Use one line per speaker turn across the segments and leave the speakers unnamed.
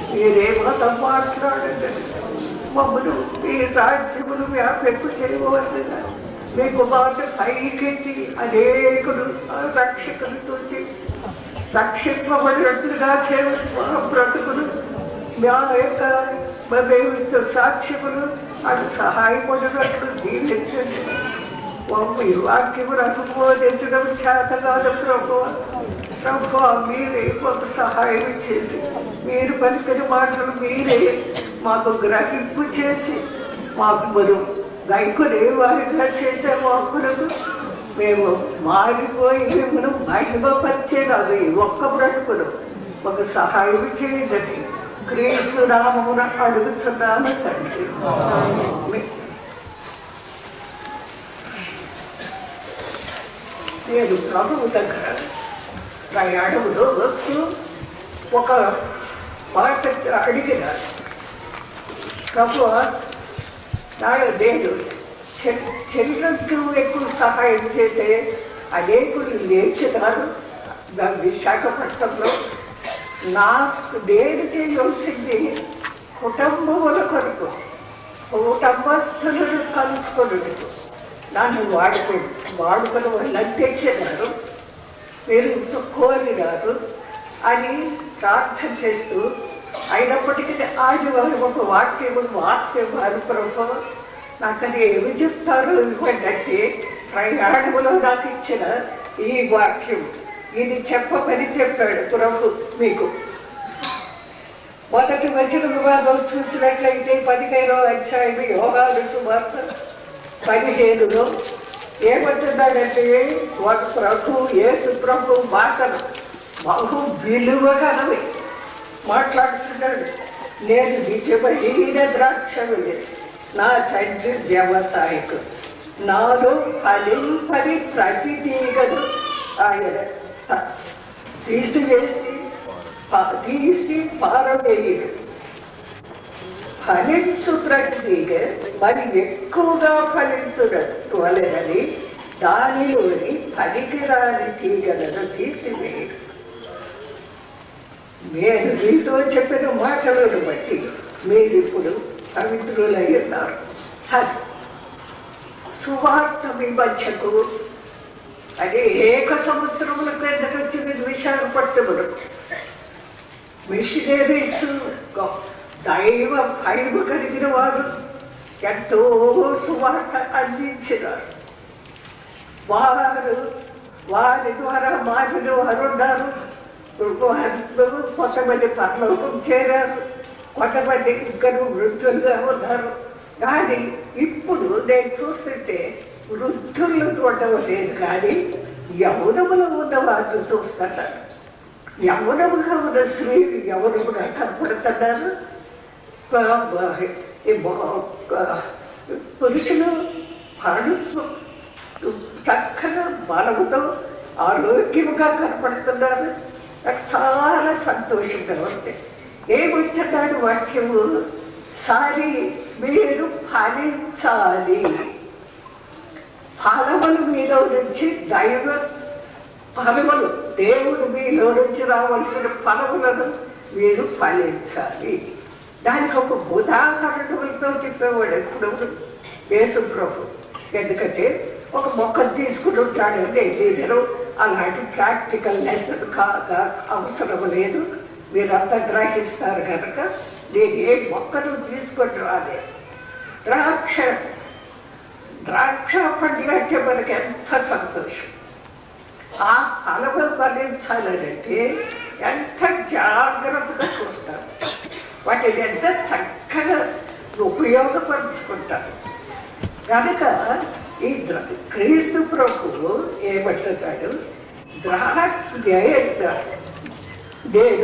మీరేమో మాట్లాడండి మమ్మల్ని మీ రాజ్యములు వ్యాపెక్కు చేయవలసిన మీకు మాట పైకెత్తి అనేకులు రక్షకులు తోచి రక్షింపబడినట్లుగా చేయవలసిన మా బ్రతుకులు మా యొక్క మేము సాక్ష్యములు అది సహాయపడినట్లు దీవించండి బాబు ఈ వాక్యము అనుమోదించడం చేత కాదు ప్రభు ప్రభు మీరే మాకు సహాయం చేసి మీరు పలికిన మాటలు మీరే మాకు గ్రహింపు చేసి మాకు మనం గైకునే వారిగా చేసే వాకులకు మేము మారిపోయి మిమ్మల్ని మహిమపరిచేలాగా ఈ ఒక్క బ్రతుకులు మాకు సహాయం చేయండి క్రీస్తు నామమున అడుగుతున్నాను తండ్రి ఆమేన్. నేను ప్రభువు దగ్గర ప్రయాణంలో వస్తూ ఒక మాట అడిగిన ప్రభు నాడు నేను చెల్లకు ఎక్కువ సహాయం చేసే అనేకులు లేచినారు నా విశాఖపట్నంలో నాకు నేను చేయవలసింది కుటుంబముల కొరకు కుటుంబస్తులను కలుసుకొనుటకు నన్ను వాడుకో వాడుకొని వాళ్ళని తెచ్చినారు మీరు కోరినారు అని ప్రార్థన చేస్తూ అయినప్పటికీ ఆదివారం ఒక వాక్యం వాక్యం వారు ప్రభు నాకు అది ఏమి చెప్తారు ఇవ్వండి ప్రయాణములో నాకు ఇచ్చిన ఈ వాక్యం ఇది చెప్పమని చెప్పాడు ప్రభు మీకు మొదటి వచ్చిన వివాదం చూసినట్లయితే పదిహేనో అధ్యాయం యోగాలు సువార్త పదిహేనులో ఏమంటున్నాడంటే ఒక ప్రభు యేసు ప్రభు మాటలు బహు విలువగలవి మాట్లాడుతున్నాడు నేను నిజమైన ద్రాక్షని నా తండ్రి వ్యవసాయకుడు నాలో ఫలింపని ప్రతి తీగను ఆయన తీసివేసి ప- తీసి పారవేయడు ఫలించు ప్రక్రియ మరి ఎక్కువగా ఫలించునట్టు వలనని దానిలోని పనికిరాని తీగలను తీసివేయడు నేను మీతో చెప్పిన మాటలను బట్టి మీరు ఇప్పుడు పవిత్రులై ఉన్నారు సరే సువార్త మీ మధ్యకు అది ఏక సముద్రముల క్రిందకు వచ్చింది విశాఖపట్నములు మిషనరీస్ దైవ భయం కలిగిన వారు ఎంతో సువార్త అందించినారు వారు వారి ద్వారా మారిన వారు ఉన్నారు వారు కొంతమంది పరలోకం చేరారు కొంతమంది ఇద్దరు వృద్ధులుగా ఉన్నారు కానీ ఇప్పుడు నేను చూస్తుంటే వృద్ధులను చూడడం లేదు కానీ యౌనములో ఉన్న వారిని చూస్తున్నారు యవనముగా ఉన్న స్త్రీలు యవనముగా కనపడుతున్నారు ప- ప- ఈ బ- ప- పురుషులు పరుడు చక్కగా బలముతో ఆరోగ్యముగా కనపడుతున్నారు నాకు చాలా సంతోషంగా ఉంది ఏమంటున్నాడు వాక్యము సారి మీరు ఫలించాలి ఫలములు మీలో నుంచి దైవ ఫలములు దేవుడు మీలో నుంచి రావాల్సిన ఫలములను మీరు ఫలించాలి దానికి ఒక ఉదాహరణలతో చెప్పేవాడు ఎప్పుడు యేసు ప్రభు ఎందుకంటే ఒక మొక్కను తీసుకుని ఉంటాడు నేను అలాంటి ప్రాక్టికల్ లెసన్ కాక అవసరం లేదు మీరంతా గ్రహిస్తారు కనుక నేను ఏ మొక్కను తీసుకొని రాలేదు ద్రాక్ష ద్రాక్ష పండుగ అంటే మనకి ఎంత సంతోషం ఆ ఫలము ఫలించాలంటే ఎంత జాగ్రత్తగా చూస్తారు వాటిని ఎంత చక్కగా ఉపయోగపరుచుకుంటారు కనుక ఈ ద్ర- క్రీస్తు ప్రభువు ఏమంటున్నాడు ద్రాక్ష నేను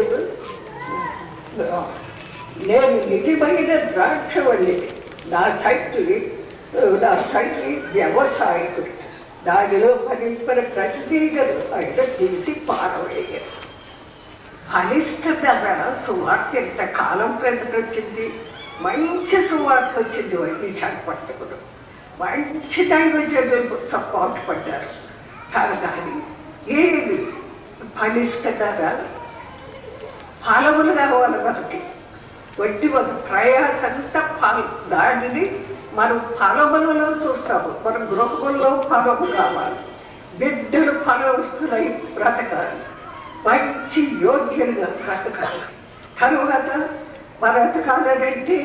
నేను నిజమైన ద్రాక్షవల్లి నా తండ్రి నా తండ్రి వ్యవసాయకుడు దానిలో ఫలించిన ప్రతిదీగలు ఆయన తీసి పారవేయరు ఫలిష్టత సువార్త ఎంత కాలం క్రిందట వచ్చింది మంచి సువార్త వచ్చింది విశాఖపట్నంలో మంచి దైవజనులు సపోర్ట్ పడ్డారు కానీ ఏమి ఫలిష్టత ఫలములు కావాలి మనకి వట్టి మన ప్రయాస అంతా ఫల దానిని మనం ఫలములలో చూస్తాము మన గృహములో ఫలము కావాలి బిడ్డలు ఫలవంతులై బ్రతకాలి మంచి యోగ్యులుగా బ్రతకాలి తరువాత బ్రతకాలంటే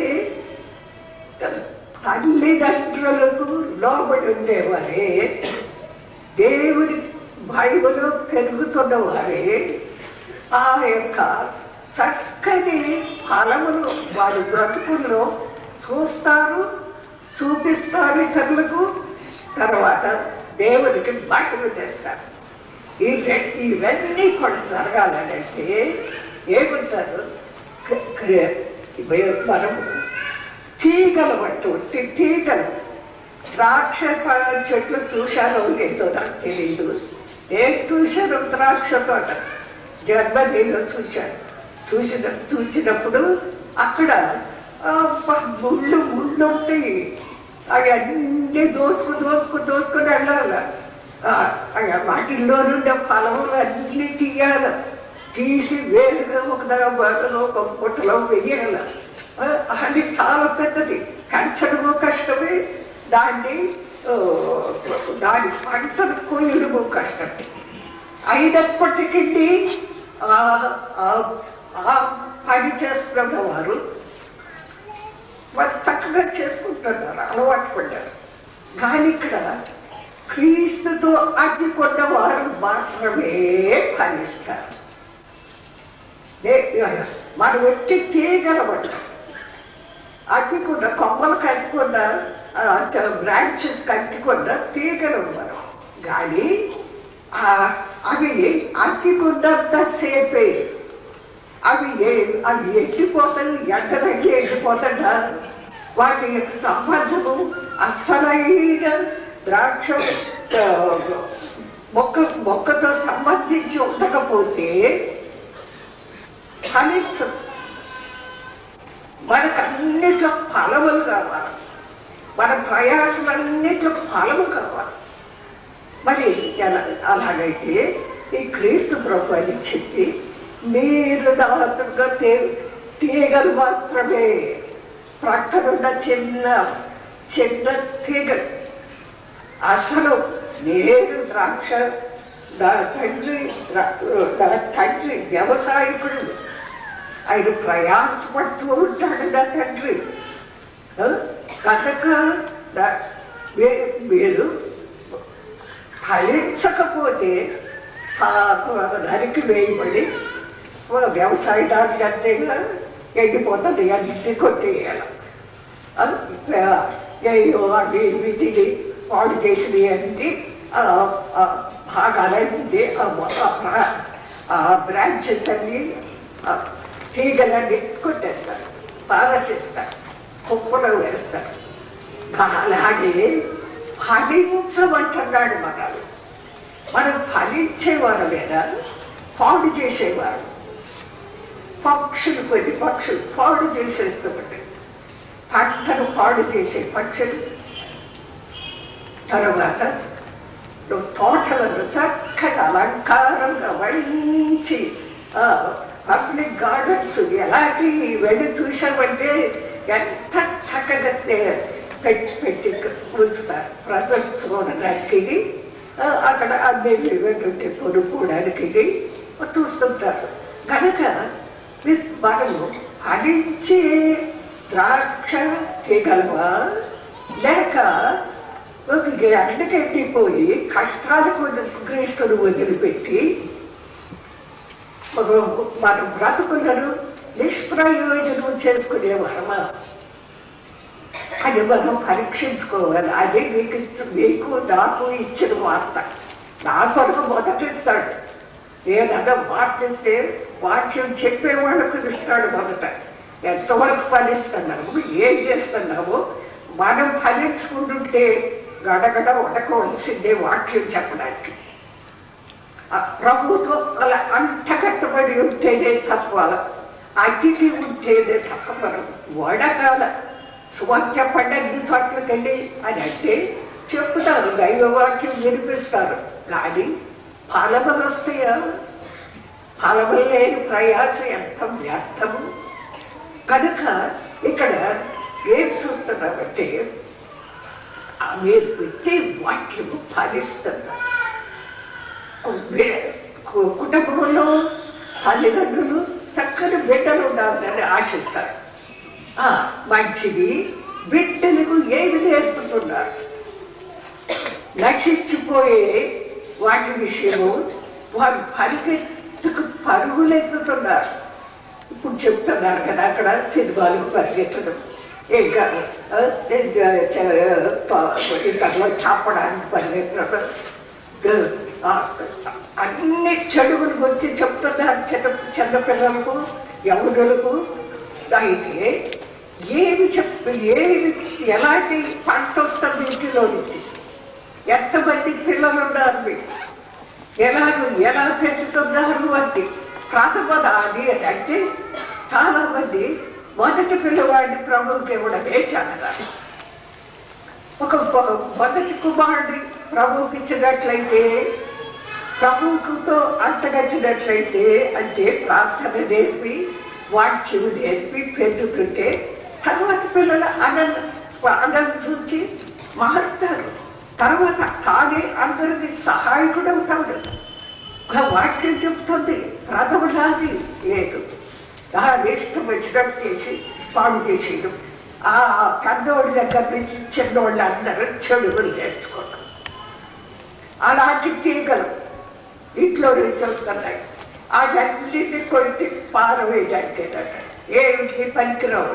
తల్లిదండ్రులకు లోబడి ఉండేవారే దేవుని బైబిల్ పెరుగుతున్న వారే ఆ యొక్క చక్కని ఫలములు వారి బ్రతుకుల్లో చూస్తారు చూపిస్తారు ఇతరులకు తర్వాత దేవునికి బట్టలు తెస్తారు ఈ రె- ఇవన్నీ కూడా జరగాలంటే ఏమంటారు క- క్రియ- ఇవి మనము తీగలు పట్టు తీగలు ద్రాక్ష పళ్ళ చెట్లు చూశానో లేదో నాకు తెలియదు ఏం చూశాను ద్రాక్ష తోట జన్మదిలో చూశాను చూసిన చూసినప్పుడు అక్కడ ఆ, ప- ముళ్ళు ముళ్ళు ఉంటాయి అవి అన్ని దోచుకు దోచుకు దోచుకుని వెళ్ళాలి ఆ, అవి వాటిల్లో నుండి ఫలములు అన్ని తీయాలి తీసి వేరుగా ఒక దగ్గర ఒక పుట్టలో వెయ్యాలి ఆ, అది చాలా పెద్దది పెంచడము కష్టమే దాన్ని ఆ, దాని పంటను కోయడము కష్టం అయినప్పటికీ ఆ- ఆ- ఆ పని చేస్తున్న వారు వారు చక్కగా చేసుకుంటున్నారు అలవాటు పడ్డారు కానీ ఇక్కడ క్రీస్తుతో అడ్డు కొన్న వారు మాత్రమే ఫలిస్తారు నే- మనం ఎట్టి తీయగలబడ్డాం అడ్డుకున్న కొమ్మలు కట్టుకున్న బ్రాంచెస్ కట్టుకున్న తీగలు మనం కానీ ఆ, అవి అడ్డుకున్నంత సేపే అవి ఏ- అవి ఎండిపోతాయి ఎండ తగ్గి ఎండిపోతాడా వాటి యొక్క సంబంధము అసలైన ద్రాక్ష ఆ, మొక్క మొక్కతో సంబంధించి ఉండకపోతే ఫలించదు మనకు అన్నిట్లో ఫలములు కావాలి మన ప్రయాసలన్నిట్లో ఫలము కావాలి మరి ఎలా అలాగైతే ఈ క్రీస్తు ప్రభు అని చెప్పి మీరు దాతగా తీగలు మాత్రమే ప్రక్కనున్న చిన్న చిన్న తీగలు అసలు నేను ద్రాక్ష నా తండ్రి ద్రా- నా తండ్రి వ్యవసాయకుడు ఆయన ప్రయాసపడుతూ ఉంటాడు నా తండ్రి ఆ? కనుక నా- మీ- మీరు ఫలించకపోతే నరికి వేయబడి ఓ వ్యవసాయ దానికి అంతేగా ఎండిపోతుంది అన్నింటినీ కొట్టేయాలి అయ్యో అవి వీటిని పాడు చేసినవి అంటే భాగాలన్నీ ఆ మొ- ఆ బ్రా- ఆ బ్రాంచెస్ అన్ని ఆ తీగలన్నీ కొట్టేస్తారు పారసేస్తారు కుప్పలో వేస్తారు అలాగే ఫలించమంటున్నాడు మనల్ని మనం ఫలించేవారు లేదా పాడు చేసేవారు పక్షులు కొన్ని పక్షులు పాడు చేసేస్తామండి పంటను పాడు చేసే పక్షులు తర్వాత నువ్వు తోటలను చక్కగా అలంకారంగా మంచి పబ్లిక్ గార్డెన్స్ ఎలాంటి వెళ్ళి చూసామంటే ఎంత చక్కగా తే- పెట్టి పెట్టి ఉంచుతారు ప్రజెంట్స్కోవడానికి అక్కడ అన్ని వెళ్ళుంటే కొనుక్కోవడానికి చూస్తుంటారు కనుక మీరు మనము ఫలించే ద్రాక్ష తీగలవా లేక ఒక ఎండకెట్టిపోయి కష్టాలకు క్రీస్తుడు వదిలిపెట్టి ఒక మన బ్రతుకులను నిష్ప్రయోజనం చేసుకునేవారమా అది మనం పరీక్షించుకోవాలి అది మీకు ఇచ్చు- మీకు నాకు ఇచ్చిన వార్త నా కొరకు మొదట ఇస్తాడు ఏదన్నా మాటిస్తే వాక్యం చెప్పే వాళ్ళకు ఇస్తాడు మొదట ఎంతవరకు ఫలిస్తున్నాము ఏం చేస్తున్నాము మనం ఫలించుకుంటుంటే గడగడ వడకవలసిందే వాక్యం చెప్పడానికి ఆ ప్రభుతో అలా అంటకట్టబడి ఉంటేనే తప్ప అతిథి ఉంటేనే తప్ప మనం వడకాల సువార్త చెప్పండి అన్ని చోట్లకి వెళ్ళి అని అంటే చెప్తారు దైవవాక్యం వినిపిస్తారు కానీ ఫలములు వస్తాయా ఫలములు లేని ప్రయాసం ఎంత వ్యర్థము కనుక ఇక్కడ ఏం చూస్తున్నామంటే ఆ మీరు పెట్టే వాక్యము ఫలిస్తున్నారు కు- కుటుంబంలో తల్లిదండ్రులు చక్కని బిడ్డలు ఉండాలని ఆశిస్తారు ఆ, మంచిది బిడ్డలకు ఏమి నేర్పుతున్నారు నశించిపోయే వాటి విషయము వారు పరిగెత్తుకు పరుగులెత్తుతున్నారు ఇప్పుడు చెప్తున్నారు కదా అక్కడ సినిమాలకు పరిగెత్తడం ఇంకా ఆ, ఇంకా చ- ప- ఇతరులు చంపడానికి పరిగెత్తడం ఆ, అన్ని చెడుగుల గురించి చెప్తున్నారు చిన్న చిన్నపిల్లలకు యవనులకు అయితే ఏమి చెప్ ఏమి ఎలాంటి పంట వస్తుంది ఇంటిలో నుంచి ఎంతమంది పిల్లలు ఉన్నారు మీకు ఎలాగ ఎలా పెంచుతున్నారు అంటే ప్రథమద అది అని అంటే చాలా మంది మొదటి పిల్లవాడిని ప్రభువుకి ఇవ్వడమే చేస్తారు ఒక ఒక మొదటి కుమారుడిని ప్రభువుకి ఇచ్చినట్లయితే ప్రభువుతో అంటగట్టినట్లయితే అంటే ప్రార్థన నేర్పి వాక్యం నేర్పి పెంచుతుంటే తర్వాత పిల్లలు అనంత అనం చూచి మారుతారు తర్వాత తానే అందరికి సహాయకుడు అవుతాడు ఆ వాక్యం చెప్తుంది ప్రథమలాది లేదు ఆ ఇష్టం వచ్చినట్టు చేసి పాడు చేసేయడం ఆ పెద్దోడి దగ్గర నుంచి చిన్నోళ్ళు అందరూ చెడుగులు నేర్చుకోవడం అలాంటి తీగలు ఇంట్లో నుంచి వస్తున్నాయి అన్నింటినీ కొట్టి పారవేయడానికి ఏమిటి పనికిరావు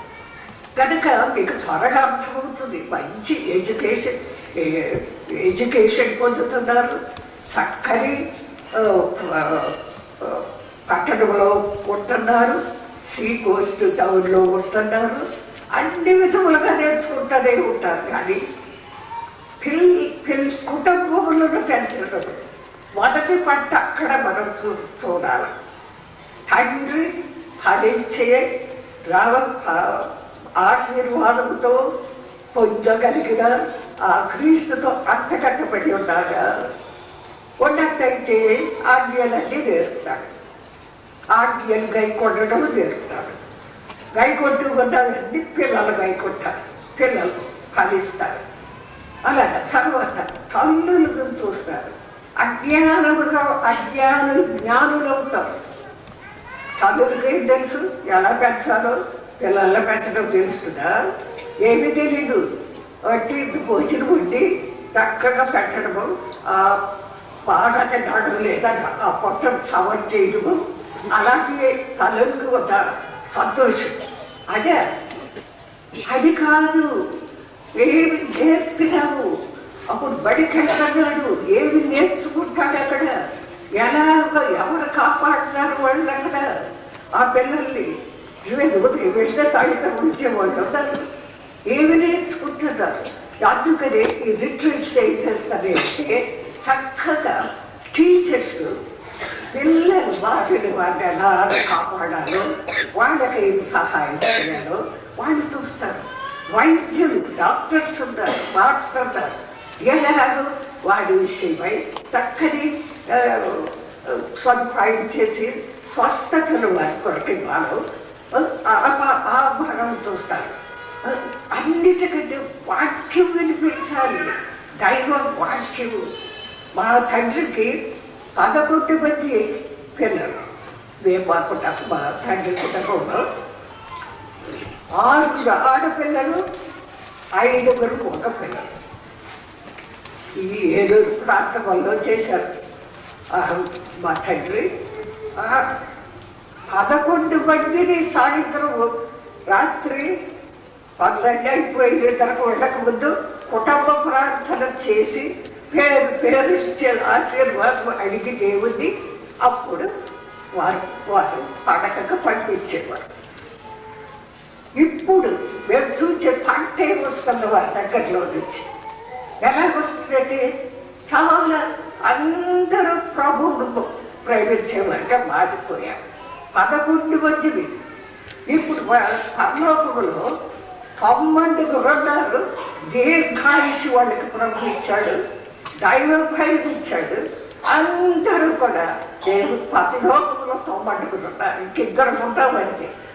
కనుక మీకు త్వరగా అర్థమవుతుంది మంచి ఎడ్యుకేషన్ ఏ- ఎడ్యుకేషన్ పొందుతున్నారు చక్కని ఆ, ఆ, ఆ, పట్టణంలో ఉంటున్నారు సీ కోస్ట్ టౌన్లో ఉంటున్నారు అన్ని విధములుగా నేర్చుకుంటూనే ఉంటారు కానీ పిల్ పిల్ కుటుంబములను పెంచడం మొదటి పంట అక్కడ మనం చూ చూడాలి తండ్రి ఫలించే రావ ఆ- ఆశీర్వాదంతో పొందగలిగిన ఆ క్రీస్తుతో అంతకట్టబడి ఉన్నాగా ఉన్నట్టయితే ఆజ్ఞలన్నీ నేర్పుతాడు ఆజ్ఞలు గై కొట్టడం నేర్పుతాడు గై కొట్టు అన్ని పిల్లలు గై కొట్టారు పిల్లలు ఫలిస్తారు అలాగే తర్వాత తల్లులను చూస్తారు అజ్ఞానముగా అజ్ఞానులు జ్ఞానులు అవుతారు తల్లులకి ఏం తెలుసు ఎలా పెంచాలో పిల్లల పెంచడం తెలుస్తుందా ఏమీ తెలీదు వట్టి భోజనం ఉండి చక్కగా పెట్టడము ఆ బాగా తినడం లేదా ఆ పొట్టం సవర్ చేయడము అలాగే తల్లులకు ఒక సంతోషం అదే అది కాదు ఏమి నేర్పినావు అప్పుడు బడికి వెళ్తున్నాడు ఏమి నేర్చుకుంటాడు అక్కడ ఎలా ఎవరు కాపాడుతున్నారు వాళ్ళు అక్కడ ఆ పిల్లల్ని వెళ్ళిన సాయంత్రం ఉంచేవాళ్ళు ఉన్నారు ఏమి నేర్చుకుంటున్నారు అందుకనే ఈ రిట్రీట్స్ ఏం చేస్తారంటే చక్కగా టీచర్స్ పిల్లలు వాటిని వాటిని ఎలా కాపాడాలో వాళ్ళకి ఏం సహాయం చేయాలో వాళ్ళు చూస్తారు వైద్యులు డాక్టర్స్ ఉన్నారు డాక్టర్ ఉన్నారు ఎలాగో వాడి విషయమై చక్కని ఆ, సదుపాయం చేసి స్వస్థతను వారి కొరకు వాళ్ళు ఆ ఆ భాగం చూస్తారు అన్నిటికంటే వాక్యం వినిపించాలి దైవ వాక్యము మా తండ్రికి పదకొండు మంది పిల్లలు మేము మా కుటుంబం మా తండ్రి కుటుంబంలో ఆరుగురు ఆడపిల్లలు ఐదుగురు మగ పిల్లలు ఈ ఏలూరు ప్రాంతంలో చేశారు ఆ, మా తండ్రి ఆ, పదకొండు మందిని సాయంత్రం రాత్రి పనులన్నీ అయిపోయి నిద్రకు వెళ్ళక ముందు కుటుంబ ప్రార్థన చేసి పేరు పేరు ఇచ్చే ఆశీర్వాదం అడిగి దేవుణ్ణి అప్పుడు వారు వారు పడకకు పంపించేవారు ఇప్పుడు మేము చూసే పంటే వస్తుంది వారి దగ్గరలో నుంచి ఎలా వస్తుందంటే చాలా అందరూ ప్రభువును ప్రేమించేవారుగా మారిపోయారు పదకొండు మందిని ఇప్పుడు వా- పరలోకములో తొమ్మండుగురు ఉన్నారు దీర్ఘాయుషి వాళ్ళకి ప్రభు ఇచ్చాడు దైవ భయం ఇచ్చాడు అందరూ కూడా దేవుడు పరలోకములో తొమ్మండుగురు ఉన్నారు ఇంకిద్దరు ఉంటామంటే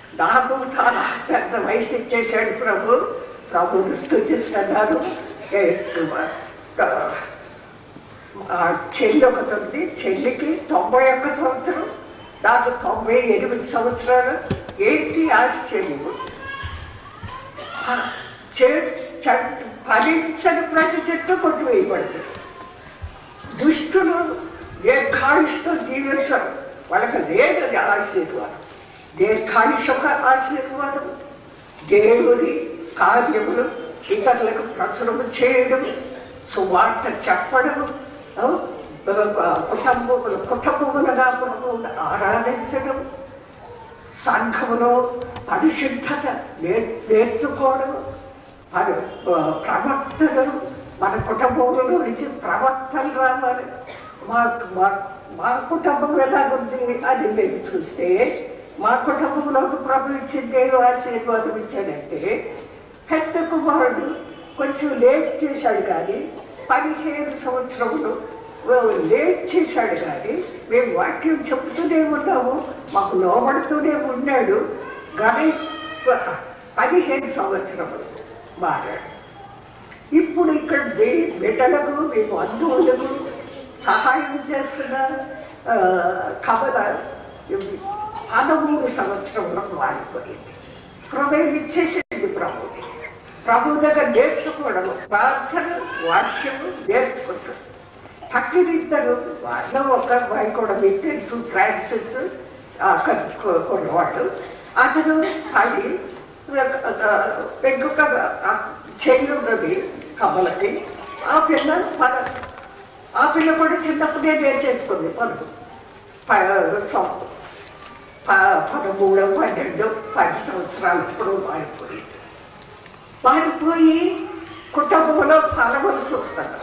నాకు చాలా పెద్ద వయసు ఇచ్చేసాడు ప్రభు ప్రభుని స్థుతిస్తున్నాను ఏ, ఆ, ఆ చెల్లి ఒకటి ఉంది చెల్లికి తొంభై ఒక్క సంవత్సరం నాకు తొంభై ఎనిమిది సంవత్సరాలు ఏంటి ఆశ్చర్యము ఆ, చే- చ- ఫలించని ప్రతి చెట్టు కొట్టివేయబడుతుంది దుష్టులు దీర్ఘాయుష్తో జీవించరు వాళ్ళకి లేదు అది ఆశీర్వాదం దీర్ఘాయుష ఒక ఆశీర్వాదం దేవుని కార్యములు ఇతరులకు ప్రచురము చేయడం సువార్త చెప్పడము ఆ, కుటుంబములు కుటుంబములుగా ప్రభువును ఆరాధించడం సంఘములో పరిశుద్ధత నేర్- నేర్చుకోవడం మన ప్రవర్తనలు మన కుటుంబంలో నుంచి ప్రవర్తనలు రావాలి మా మా మా కుటుంబం ఎలాగుంది అని మేము చూస్తే మా కుటుంబంలోకి ప్రభు ఇచ్చింది ఏ ఆశీర్వాదం ఇచ్చాడంటే పెద్ద కుమారుడు కొంచెం లేట్ చేశాడు కానీ పదిహేను సంవత్సరములు లేట్ చేశాడు కానీ మేము వాక్యం చెప్తూనే ఉన్నాము మాకు లోబడుతూనే ఉన్నాడు కానీ పదిహేను సంవత్సరములు మారాడు ఇప్పుడు ఇక్కడ మీ బిడ్డలకు మీ బంధువులకు సహాయం చేస్తున్న ఆ, కమల పదమూడు సంవత్సరంలో మారిపోయింది ప్రభు ఇచ్చేసింది ప్రభుని ప్రభు దగ్గర నేర్చుకోవడం ప్రార్థన వాక్యము నేర్చుకుంటాడు పక్కనిద్దరు వాళ్ళు ఒక అబ్బాయి కూడా మీకు తెలుసు ఫ్రాన్సిస్ అక్కడ కొన్నవాడు అతను అది ఇంకొక చెల్లి ఉన్నది కమలకి ఆ పిల్ల పద ఆ పిల్ల కూడా చిన్నప్పుడే నేర్చేసుకుంది పనులు ప- సం- ప- పదమూడు పన్నెండు పది సంవత్సరాలు ఇప్పుడు మారిపోయి మారిపోయి కుటుంబంలో ఫలములు చూస్తారు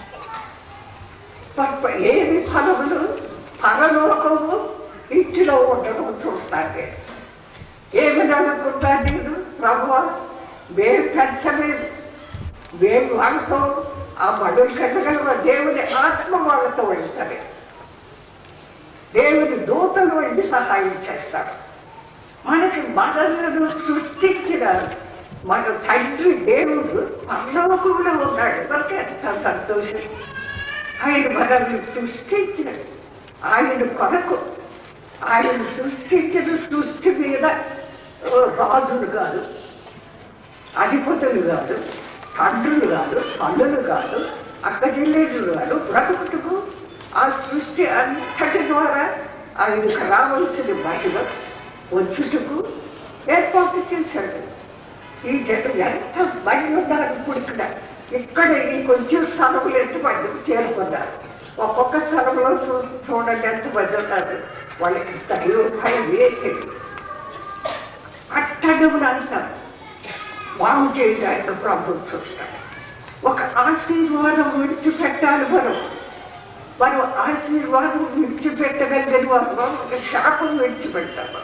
ప- ఏమి ఫలములు పరలోకము ఇంటిలో ఉండడం చూస్తాను నేను ఏమని అనుకుంటాను నేను ప్రభు మేము పెంచలేదు మేము వాళ్ళతో ఆ బడులు కట్టగలవ దేవుని ఆత్మ వాళ్ళతో వెళ్తారు దేవుని దూతలు వెళ్ళి సహాయం చేస్తారు మనకి మనలను సృష్టించిన మన తండ్రి దేవుడు పరలోకంలో ఉన్నాడు మనకి ఎంత సంతోషం ఆయన మనల్ని సృష్టించిన ఆయన కొరకు ఆయన సృష్టించిన సృష్టి మీద ఓ, రాజులు కాదు అధిపతులు కాదు తండ్రులు కాదు తల్లులు కాదు అక్క చెల్లెళ్ళు కాదు బ్రతుకుటకు ఆ సృష్టి అంతటి ద్వారా ఆయనకు రావాల్సిన మహిమ వచ్చుటకు ఏర్పాటు చేశాడు ఈ జనం ఎంత మంది ఉన్నారు ఇప్పుడు ఇక్కడ ఇక్కడ ఈ కొంచెం స్థలంలో ఎంతమంది చేరుకున్నారు ఒక్కొక్క స్థలంలో చూ చూడండి ఎంతమంది ఉన్నారు వాళ్ళకి దైవ భయం ఏంటి అట్టడుగులు అంటారు బాగు చేయడానికి ప్రభుత్వం చూస్తాడు ఒక ఆశీర్వాదం విడిచిపెట్టాలి మనం మనం ఆశీర్వాదం విడిచిపెట్టగలిగిన వారు ఒక శాపం విడిచిపెట్టాము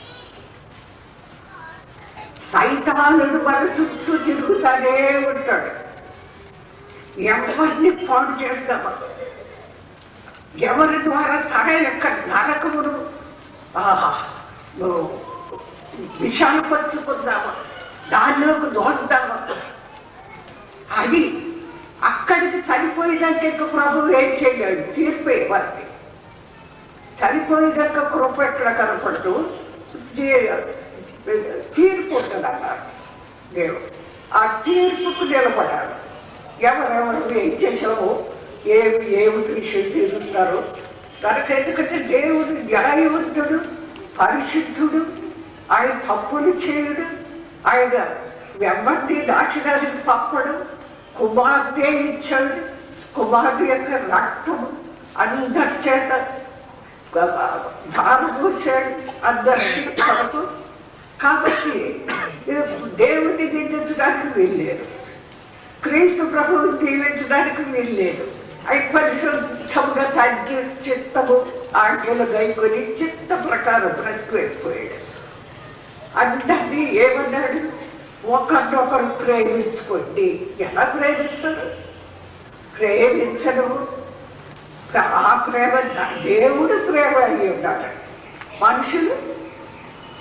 సైతానుడు మన చుట్టూ తిరుగుతానే ఉంటాడు ఎవరిని పాడు చేస్తామా ఎవరి ద్వారా తన యొక్క నరకమును ఆహా, నువ్వు విశాలపరుచుకుందామా దానిలోకి దోస్తామా అది అక్కడికి చనిపోయినాక ఇంక ప్రభు ఏం చేయలేడు తీర్పే వారికి చనిపోయినాక కృప ఎక్కడ కనపడుతూ తీ- తీర్పు ఉంటుంది అన్నారు దేవుడు ఆ తీర్పుకు నిలబడాలి ఎవరెవరు ఏం చేసావు ఏమి ఏమిటి విషయం తీరుస్తారు కనుక ఎందుకంటే దేవుడు న్యాయవంతుడు పరిశుద్ధుడు ఆయన తప్పులు చేయుడు ఆయన ఎవరిని నాశనానికి పంపడు కుమార్తె ఇచ్చాడు కుమారుడు యొక్క రక్తము అందరి చేత దారు పోసాడు అందరికీ కొరకు కాబట్టి దేవుడిని నిందించడానికి వీల్లేదు క్రీస్తు ప్రభువుని దీవించడానికి వీల్లేదు అవి పరిశుద్ధముగా తండ్రి చిత్తము ఆజ్ఞలు గైకొని చిత్త ప్రకారం బ్రతికిపోయాడు అందరినీ ఏమన్నాడు ఒకరినొకరు ప్రేమించుకోండి ఎలా ప్రేమిస్తారు ప్రేమించడం ఆ ప్రేమ దేవుడు ప్రేమ అయి ఉన్నాడు మనుషులు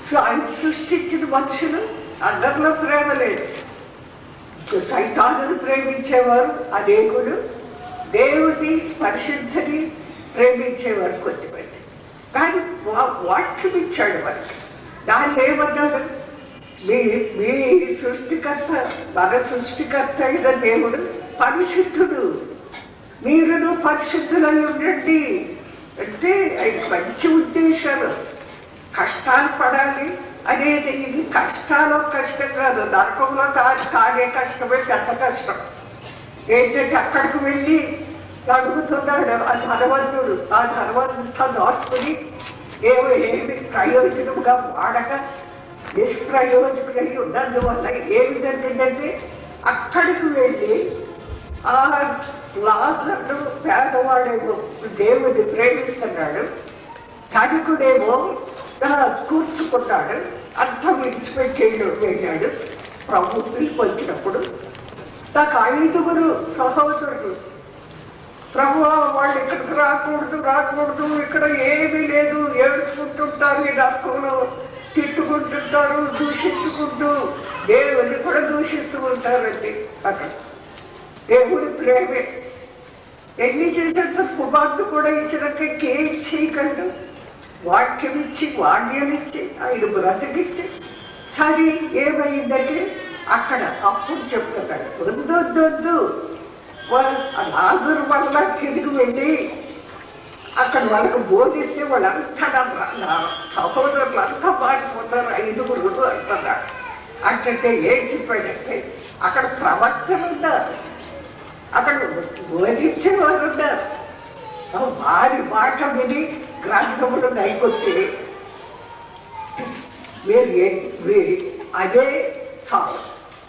సో ఆయన సృష్టించిన మనుషులు అందరిలో ప్రేమ లేదు ఇటు సైతానులు ప్రేమించేవారు అనేకులు దేవుని పరిశుద్ధిని ప్రేమించేవారు కొద్దిమంది కానీ వా- వాక్యం ఇచ్చాడు మనకి దాన్ని ఏమన్నాడు మీ మీ సృష్టికర్త మన సృష్టికర్త అయిన దేవుడు పరిశుద్ధుడు మీరును పరిశుద్ధులై ఉండండి అంటే ఆయన మంచి ఉద్దేశాలు కష్టాలు పడాలి అనేది ఇది కష్టాలు కష్టం కాదు నరకంలో కాదు కాగే కష్టమే పెద్ద కష్టం ఏంటంటే అక్కడికి వెళ్ళి అడుగుతున్నాడు ఆ ధనవంతుడు ఆ ధనవంతా దాచుకుని ఏమి ఏమి ప్రయోజనంగా వాడక నిష్ప్రయోజకుడై ఉన్నందువల్ల ఏమి జరిగిందంటే అక్కడికి వెళ్ళి ఆ లాజర్ను పేదవాడేమో దేవుని ప్రేమిస్తున్నాడు ధనికుడేమో ఆ, కూర్చుకున్నాడు అంతా విడిచిపెట్టేళ్ళు వెళ్ళాడు ప్రభు పిలుపు వచ్చినప్పుడు నాకు ఐదుగురు సహోదరులు ప్రభు వాళ్ళు ఇక్కడికి రాకూడదు రాకూడదు ఇక్కడ ఏమీ లేదు ఏడ్చుకుంటుంటారు ఈ నక్కలు తిట్టుకుంటుంటారు దూషించుకుంటూ దేవుని కూడా దూషిస్తూ ఉంటారండి అక్కడ దేవుడి ప్రేమే ఎన్ని చేసినంత కుమార్తె కూడా ఇచ్చినాక ఏం చేయకండు వాక్యం ఇచ్చి వాణ్యం ఇచ్చి ఆయన బ్రతికిచ్చి సరే ఏమైందంటే అక్కడ అప్పుడు చెప్తున్నాడు వద్దు వద్దు వద్దు వా- ఆ లాజరు వల్ల తిరిగి వెళ్ళి అక్కడ వాళ్ళకు బోధిస్తే వాళ్ళంతా నా- నా సహోదరులు అంతా పాడిపోతారు ఐదుగురు అంటున్నారు అంటే ఏం చెప్పాడంటే అక్కడ ప్రవక్తలు ఉన్నారు అక్కడ బోధించే వారు ఉన్నారు ఆ వారి మాట విని గ్రంథములు నైకొచ్చి మీరు ఏ- మీరు అదే చాలు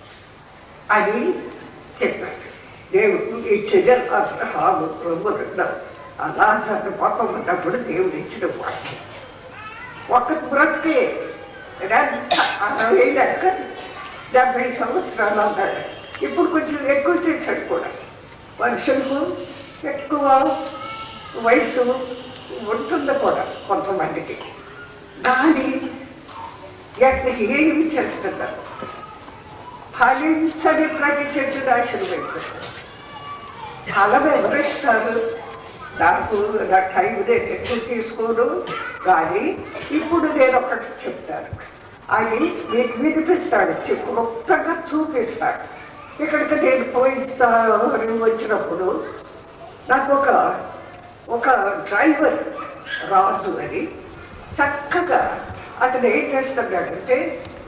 అని చెప్పాడు దేవుడు ఇచ్చిన అబ్రహాము ప్రభుత్వం అలాజాన్ని పాపం ఉన్నప్పుడు దేవుడు ఇచ్చిన వాక్యం ఒక బ్రతికే ఎంత అరవై లెక్క డెబ్బై సంవత్సరాలు అన్నాడు ఇప్పుడు కొంచెం ఎక్కువ చేశాడు కూడా మనుషులకు ఎక్కువ వయసు ఉంటుంది కూడా కొంతమందికి కానీ ఎక్కడికి ఏమి చేస్తున్నారు ఫలించని ప్రతి చెట్టు నాశనం అయిపోతుంది ఫలం ఎవరిస్తారు నాకు నా టైం నేను ఎక్కువ తీసుకోను కానీ ఇప్పుడు నేను ఒకటి చెప్తాను అది మీకు వినిపిస్తాడు చెప్పు గొప్పగా చూపిస్తాడు ఇక్కడికి నేను పోయిస్తాను వచ్చినప్పుడు నాకు ఒక ఒక డ్రైవర్ రాజు అని చక్కగా అతను ఏం చేస్తున్నాడంటే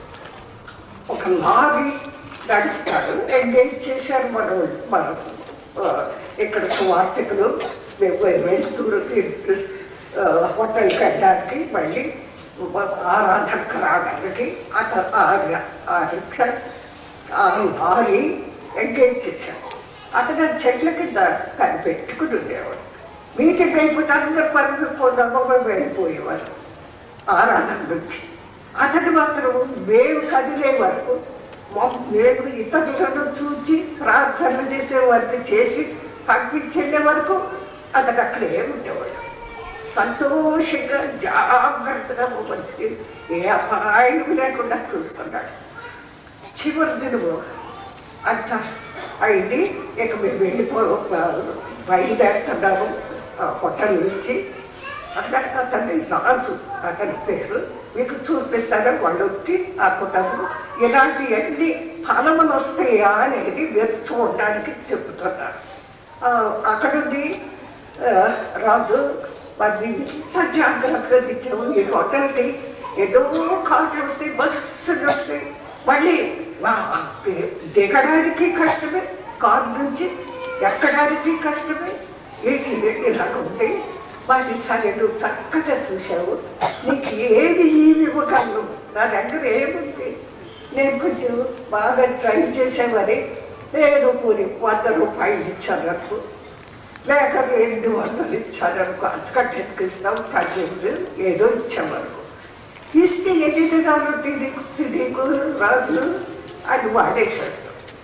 ఒక లారీ నడుపుతాడు ఎంగేజ్ చేశారు మన వాళ్ళు. మన ఆ, ఇక్కడ సువార్థికులు మేము వెళ్తూ ఆ, హోటల్కి వెళ్ళడానికి మళ్ళీ ఆరాధనకు రావడానికి అత ఆ ర- ఆ రిక్షా ఆ లారీ ఎంగేజ్ చేశాడు అతను చెట్ల కింద కనిపెట్టుకుని ఉండేవాడు మీటింగ్ అయిపోతే అందరు పనులు పోదామో వెళ్ళిపోయేవారు ఆరాధన నుంచి అతడు మాత్రం మేము కదిలే వరకు మా- మేము ఇతరులను చూచి ప్రార్థనలు చేసే వారిని చేసి పంపించే వరకు అతడు అక్కడే ఉండేవాడు సంతోషంగా జాగ్రత్తగా మంచి ఏ అపాయం లేకుండా చూస్తున్నాడు చివరి దినము అంత అయింది ఇక మేము వెళ్ళిపో బయలుదేరుతున్నాము ఆ హోటల్ నుంచి అక్కడ అతన్ని రాజు అతని పేరు మీకు చూపిస్తాను వాళ్ళు వచ్చి ఆ కుటుంబం ఇలాంటి ఎన్ని ఫలములు వస్తాయా అనేది మీరు చూడడానికి చెప్తున్నారు ఆ, అక్కడుండి ఆ, రాజు వారిని ఇంత జాగ్రత్తగా తెచ్చాము ఈ హోటల్కి ఎన్నో కార్లు వస్తాయి బస్సులు వస్తాయి మళ్ళీ ఆ, దిగడానికి కష్టమే కారు నుంచి ఎక్కడానికి కష్టమే ఏంటి ఇలాగ ఉంది వాడిని సరే నువ్వు చక్కగా చూసావు నీకు ఏమి ఏమి ఇవ్వగలను నా దగ్గర ఏముంది నేను కొంచెం బాగా ట్రై చేసేవని నేను పోనీ వంద రూపాయలు ఇచ్చాను అనుకో లేక రెండు వందలు ఇచ్చాను అనుకో అంతకంటే ఎక్కువ ఇస్తాం ప్రజెంట్ ఏదో ఇచ్చామనుకో ఇస్తే ఎన్ని దినాలు నీకు నీకు రాజు అది వాడేసేస్తాం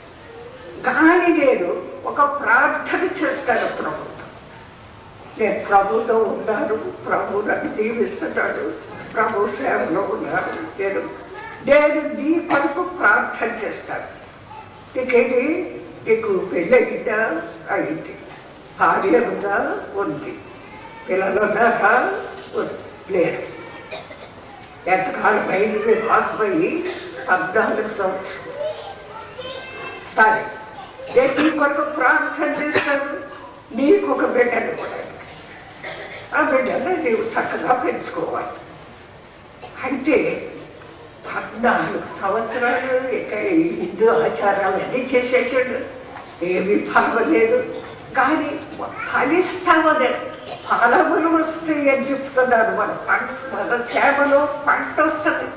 కానీ నేను ఒక ప్రార్థన చేస్తాను ప్రభుత్వం నేను ప్రభుతో ఉన్నాను ప్రభు నన్ను దీవిస్తున్నాడు ప్రభు సేవలో ఉన్నారు నేను నేను నీ కొరకు ప్రార్థన చేస్తాను నీకేంటి నీకు పెళ్ళయిందా అయింది భార్య ఉందా ఉంది పిల్లలు ఉన్నారా ఉంది. లేరు ఎంతకాలం అయింది వివాహమయ్యి పద్నాలుగు సంవత్సరం సరే నేను నీ కొరకు ప్రార్థన చేస్తాను నీకు ఒక బిడ్డను కూడా ఆ బిడ్డను నీవు చక్కగా పెంచుకోవాలి అంటే పద్నాలుగు సంవత్సరాలు ఇక హిందూ ఆచారాలు అన్నీ చేసేసాడు ఏమీ పర్వాలేదు కానీ ఫలిస్తామని ఫలములు వస్తాయి అని చెప్తున్నారు మన పంట మన సేవలో పంట వస్తుంది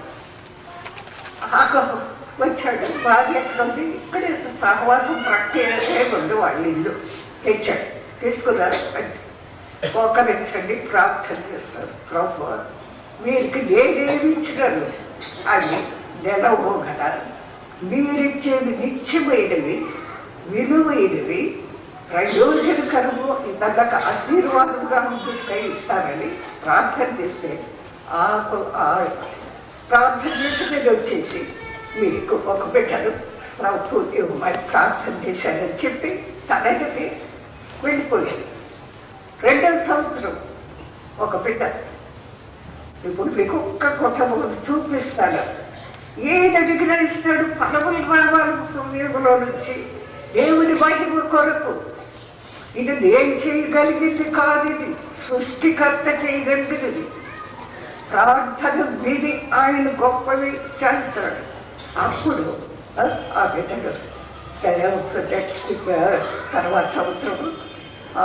ఆగో వచ్చాడు బాగా ఎక్కడ ఉంది ఇక్కడే సహవాసం ప్రత్యేకమే ఉంది వాళ్ళ ఇల్లు తెచ్చాడు తీసుకున్నారు మోకరించండి ప్రార్థన చేస్తారు ప్రభు వీరికి నేనేమి ఇచ్చినాను అది నెలవు కదా మీరిచ్చేది నిత్యమైనవి విలువైనవి ప్రయోజనకరము ఇతరులకు ఆశీర్వాదంగా ఉంటుంది ఇస్తారని ప్రార్థన చేస్తే ఆ ఆ ప్రార్థన చేసి నేను వచ్చేసి మీకు ఒక బిడ్డను ప్రభు ఇవ్వమని ప్రార్థన చేశానని చెప్పి తనకి వెళ్ళిపోయాడు రెండవ సంవత్సరం ఒక బిడ్డ ఇప్పుడు మీకు ఒక్క కుటుంబం చూపిస్తాను ఏది అడిగినా ఇస్తాడు పదవులు రావాలి సమయంలో నుంచి దేవుని మహిమ కొరకు ఇది నేను చేయగలిగింది కాదు ఇది సృష్టికర్త చేయగలిగింది ప్రార్థన విని ఆయన గొప్పవి చేస్తాడు అప్పుడు ఆ, ఆ బిడ్డలు నెక్స్ట్ తర్వాత సంవత్సరం ఆ,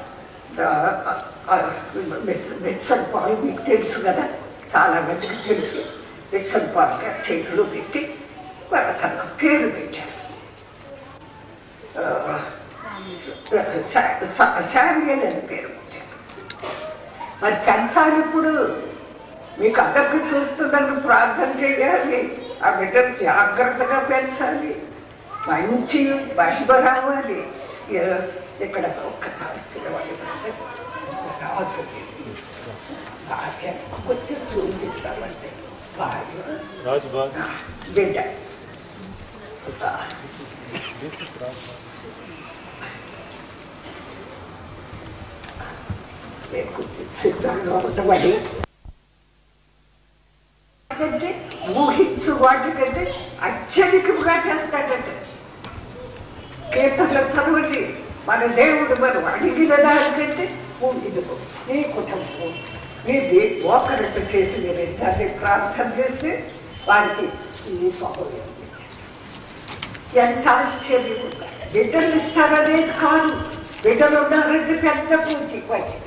ఆ, ఆ, మెడ్సన్ మెడ్సన్ పాల్ మీకు తెలుసు కదా చాలా మందికి తెలుసు మెడ్సన్ పాల్ గారు చేతులు పెట్టి తన పేరు పెట్టారు ఆ, శా- శా- శామ్యుయల్ అని పేరు పెట్టారు మరి పెంచాలిప్పుడు మీకు అందరికి చూస్తుందని ప్రార్థన చేయాలి ఆ బిడ్డను జాగ్రత్తగా పెంచాలి మంచి మహిమ రావాలి ఏ- ఇక్కడ ఒక్కసారి పిలవాలి రావచ్చు భార్య కొంచెం చూపిస్తామంటే భార్య
రాజు బాగ్
ఆ, బిడ్డ ఆ, మీకు సిద్ధంగా ఉండమని అంటే ఊహించు వాటికంటే అత్యధికంగా చేస్తాడంటే కీర్తనలు చదవండి మన దేవుడు మనం అడిగిన దానికంటే ఊహిదుకో నీ కుటుంబం నీది ఒకరితో చేసి మీరు దాన్ని ప్రార్థన చేస్తే వారికి ఈ స్వభావం ఎంత ఆశ్చర్యం బిడ్డలు ఇస్తారనేది కాదు బిడ్డలు ఉన్నారంటే పెద్ద పూజి మంచిది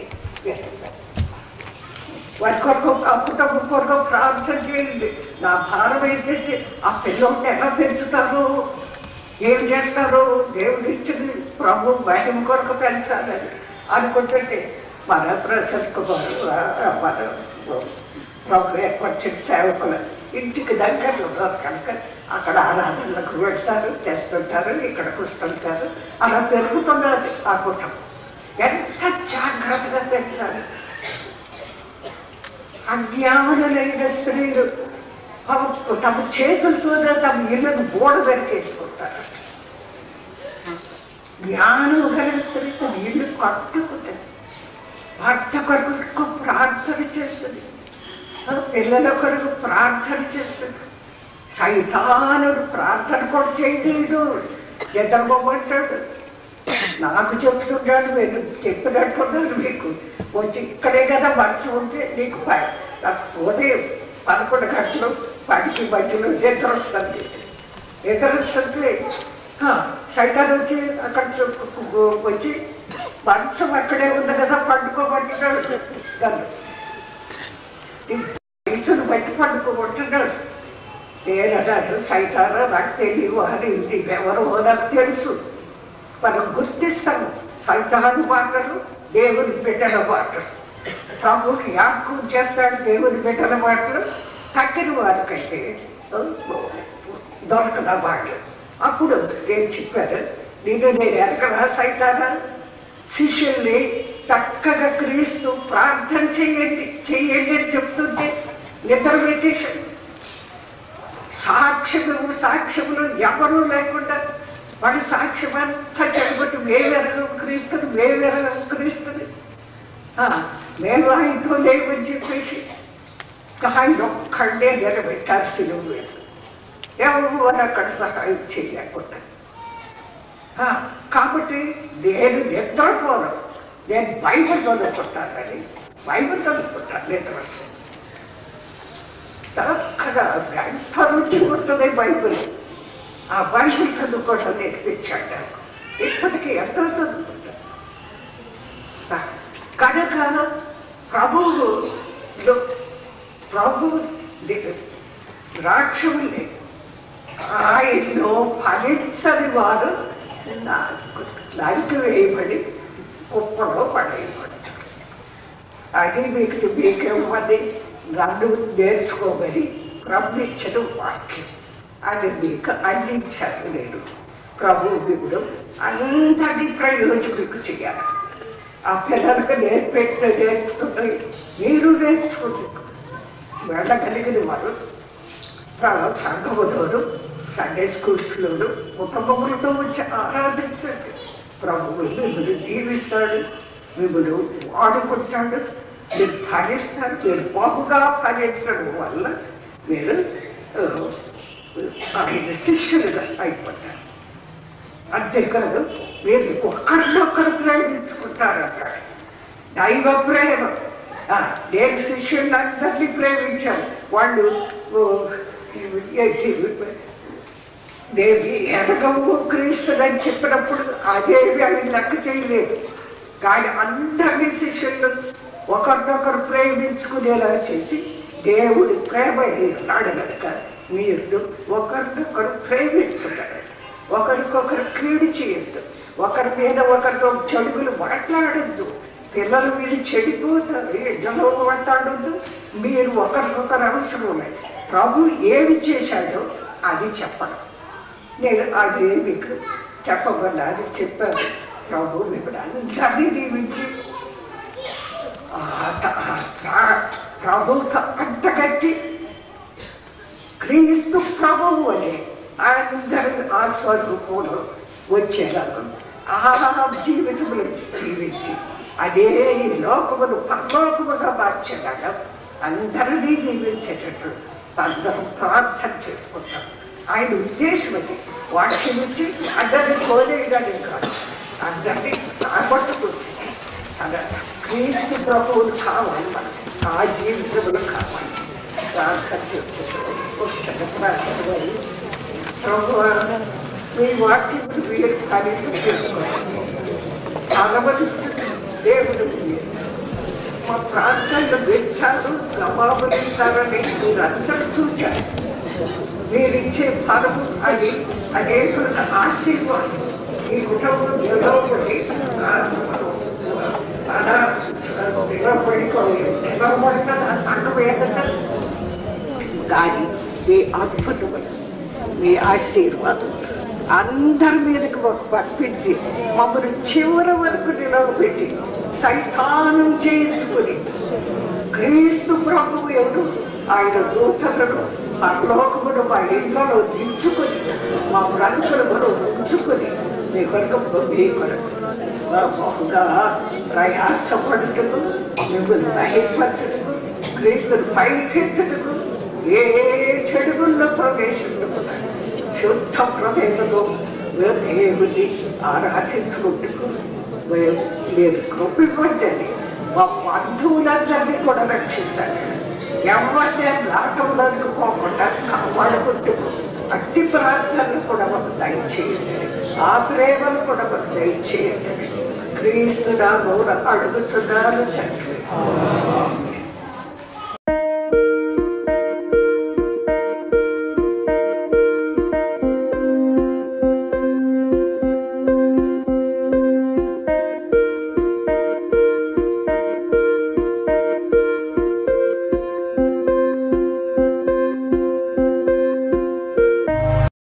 వారి కొరకు ఆ కుటుంబం కొరకు ప్రార్థన చేయండి నా భారం ఏంటంటే ఆ పిల్లల్ని ఎలా పెంచుతారు ఏం చేస్తారు దేవుడు ఇచ్చింది ప్రభు మహిమ కొరకు పెంచాలని అనుకుంటుంటే మన ప్రసన్న కుమార్ ఆ, మన ప్రభు ఏర్పరిచిన సేవకులు ఇంటికి దగ్గరలో ఉన్నారు కనుక అక్కడ ఆరాధనలకు వెళ్తారు తెస్తుంటారు ఇక్కడికి వస్తుంటారు అలా పెరుగుతున్నది ఆ కుటుంబం ఎంత జాగ్రత్తగా పెంచాలి అజ్ఞానులైన స్త్రీలు తమ తమ చేతులతోనే తమ ఇళ్ళను బోడ వెనకేసుకుంటారు జ్ఞానం కలిగిన స్త్రీ తన ఇల్లు కట్టుకుంటుంది భర్త కొరకు ప్రార్థన చేస్తుంది ఆ పిల్లల కొరకు ప్రార్థన చేస్తుంది సైతానుడు ప్రార్థన కూడా చేయలేడు ఎదగమంటాడు నాకు చెప్తున్నాడు నేను చెప్పినట్టున్నాను మీకు వచ్చి ఇక్కడే కదా మనసు ఉంటే నీకు ప- నాకు ఉదయం పదకొండు గంటలు పడికి మధ్యలో నిద్ర వస్తుంది నిద్ర వస్తుంటే ఆ, సైతాన్ వచ్చి అక్కడ చూ- వచ్చి మనసు అక్కడే ఉంది కదా పండుకోమంటున్నాడు నన్ను. నీ వయసును బట్టి పండుకోమంటున్నాడు నేనన్నాడు సైతారా నాకు తెలియవు అని ఎవరో నాకు తెలుసు మనం గుర్తిస్తాము సైతాను మాటలు దేవుని బిడ్డల మాటలు ప్రభుకి జ్ఞాపకం చేస్తాడు దేవుని బిడ్డల మాటలు తక్కిన వారికైతే దొరకన మాటలు అప్పుడు నేను చెప్పాను నేను నేను ఎరగరా సైతానా శిష్యుల్ని చక్కగా క్రీస్తు ప్రార్థన చేయండి చేయండి అని చెప్తుంటే నిద్ర పెట్టేశాడు సాక్ష్యములు సాక్ష్యములు ఎవరూ లేకుండా వాడి సాక్ష్యం అంతా చెడగొట్టి మేమెరగం క్రీస్తుని మేమెరగం క్రీస్తుని ఆ, మేము ఆయనతో లేవని చెప్పేసి ఆయన ఒక్కడే నిలబెట్టారు సిలువ మీద ఎవరు అక్కడ సహాయం చేయలేకుండా ఆ, కాబట్టి నేను నిద్రపోను నేను బైబిల్ చదువుకుంటానని బైబిల్ చదువుకుంటాను నిద్ర వస్తే చక్కగా ఎంత రుచి ఉంటుంది బైబిల్ ఆ బైబిల్ చదువుకోవడం నేర్పించాడు నాకు. ఇప్పటికీ ఎంతో చదువుకుంటాను ఆ, కనుక ప్రభువు ప్రభు రాక్షముల్ని ఆయన్ను ఫలించని వారు నరికి వేయబడి కుప్పలో పడేయబడతారు అది మీకు మీకేమని నన్ను నేర్చుకోమని బ్రహ్మించడం వాక్యం అది మీకు అందించాను నేను ప్రభు దేవుడు అందరి ప్రయోజకులకు చేయాలి ఆ పిల్లలకు నేర్పెట్టిన నేర్పుతున్నాయి మీరు నేర్చుకుంటున్నారు వెళ్ళగలిగిన వారు చాలా సంఘములోను సండే స్కూల్స్లోను కుటుంబములతో వచ్చి ఆరాధించండి ప్రభువు మిమ్మల్ని దీవిస్తాడు మిమ్మల్ని వాడుకుంటాడు మీరు ఫలిస్తారు మీరు బాగుగా ఫలించడం వల్ల మీరు ఆ, ఆయన శిష్యులుగా అయిపోతారు అంతేకాదు మీరు ఒకరినొకరు ప్రేమించుకుంటారు అన్నాడు దైవ ప్రేమ ఆ, నేను శిష్యులందరినీ ప్రేమించాను వాళ్ళు ఓ, ఏంటి, దేవి ఎనగము క్రీస్తుని చెప్పినప్పుడు అదేవి అని లెక్క చేయలేదు కానీ అందరినీ శిష్యులు ఒకరినొకరు ప్రేమించుకునేలా చేసి దేవుడి ప్రేమ నాడు కనుక మీరు ఒకరినొకరు ప్రేమించుతారు ఒకరికొకరు కీడు చేయొద్దు ఒకరి మీద ఒకరితో చెడుగులు మాట్లాడద్దు పిల్లలు మీరు చెడిపోతారు ఇద్దరు మాట్లాడద్దు మీరు ఒకరికొకరు అవసరమే ప్రభు ఏమి చేశాడో అది చెప్పడం నేను అది మీకు చెప్పబోన్నా అది చెప్పాను ప్రభు ఇప్పుడు అందరినీ దీవించి ఆ త- ఆ ప్ర- ప్రభుతో అంటగట్టి క్రీస్తు ప్రభువు అని అందరి ఆ స్వరూపంలో వచ్చేలాగా ఆ జీవితంలో జీవించి అదే ఈ లోకమును పరలోకముగా మార్చేలాగా అందరినీ జీవించేటట్టు అందరం ప్రార్థన చేసుకుంటాం ఆయన ఉద్దేశం అది వాక్యం ఇచ్చి అందరినీ కోలేయడానికి కాదు అందరినీ రాబట్టుకుంటుంది అలా క్రీస్తు ప్రభువులు కావాలి మనకి ఆ జీవితంలో కావాలి ప్రార్థన చేస్తున్నాం ఒక చిన్న ప్రార్థన గారు ప్రభు మీ వాక్యం మీరు ఖరీదు చేసుకోవాలి అనుమతించండి దేవుడు మీరు. మా ప్రాంతాల్లో వింటారు జవాబులిస్తారని మీరందరూ చూచారు మీరిచ్చే ఫలము అది అనేకులకు ఆశీర్వాదం ఈ కుటుంబం నిలవబడి అలా నిలబడిపోయి నిలబడిన ఆ సంఘం ఏంటంటే కానీ మీ అద్భుతమైన మీ ఆశీర్వాదం అందరి మీదకి ఒక పంపించి మమ్మల్ని చివరి వరకు నిలవబెట్టి సైతానం చేయించుకుని క్రీస్తు ప్రభువు ఎవరు ఆయన దూతలను పరలోకమును మా ఇంట్లో దించుకొని మా బ్రతుకులను ఉంచుకొని మీ కొరకు మీ కొరకు బహుగా ప్రయాసపడుటకు మిమ్మల్ని మహిపరచుటకు క్రీస్తుని పైకెట్టుటకు ఏ చెడుగుల్లో ప్రవేశించకుండా శుద్ధ ప్రవేశతో దేవుని ఆరాధించుకుంటూ మేము మీరు కృపివ్వండి మా బంధువులందరినీ కూడా రక్షించండి ఎవరిని నాటంలోకి పోకుండా కాపాడుకుంటూ అట్టి ప్రార్థనలు కూడా మాకు దయచేయండి ఆ ప్రేమను కూడా మాకు దయచేయండి క్రీస్తు నా అడుగుతున్నాను తండ్రి